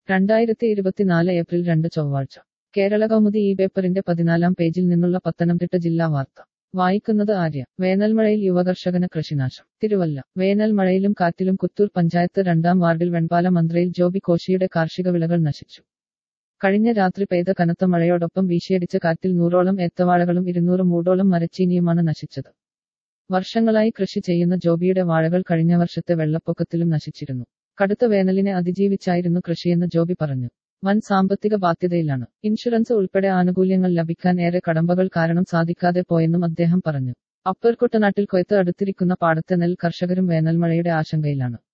രണ്ടായിരത്തി ഇരുപത്തിനാല് ഏപ്രിൽ രണ്ട് ചൊവ്വാഴ്ച കേരള കൗമുദി ഈ പേപ്പറിന്റെ പതിനാലാം പേജിൽ നിന്നുള്ള പത്തനംതിട്ട ജില്ലാ വാർത്ത വായിക്കുന്നത് ആര്യ വേനൽമഴയിൽ യുവകർഷകന് കൃഷിനാശം തിരുവല്ല വേനൽ മഴയിലും കാറ്റിലും കുത്തൂർ പഞ്ചായത്ത് രണ്ടാം വാർഡിൽ വെൺപാല മന്ത്രയിൽ ജോബി കോശിയുടെ കാർഷിക വിളകൾ നശിച്ചു കഴിഞ്ഞ രാത്രി പെയ്ത കനത്ത മഴയോടൊപ്പം വീശിയടിച്ച കാറ്റിൽ നൂറോളം ഏത്തവാഴകളും ഇരുന്നൂറ് മൂടോളം മരച്ചീനിയുമാണ് നശിച്ചത് വർഷങ്ങളായി കൃഷി ചെയ്യുന്ന ജോബിയുടെ വാഴകൾ കഴിഞ്ഞ വർഷത്തെ വെള്ളപ്പൊക്കത്തിലും നശിച്ചിരുന്നു കടുത്ത വേനലിനെ അതിജീവിച്ചായിരുന്നു കൃഷിയെന്ന് ജോബി പറഞ്ഞു വൻ സാമ്പത്തിക ബാധ്യതയിലാണ് ഇൻഷുറൻസ് ഉൾപ്പെടെ ആനുകൂല്യങ്ങൾ ലഭിക്കാൻ ഏറെ കടമ്പകൾ കാരണം സാധിക്കാതെ പോയെന്നും അദ്ദേഹം പറഞ്ഞു അപ്പർ കുട്ടനാട്ടിൽ കൊയ്ത്ത് അടുത്തിരിക്കുന്ന പാടത്തെ നെൽ കർഷകരും വേനൽമഴയുടെ ആശങ്കയിലാണ്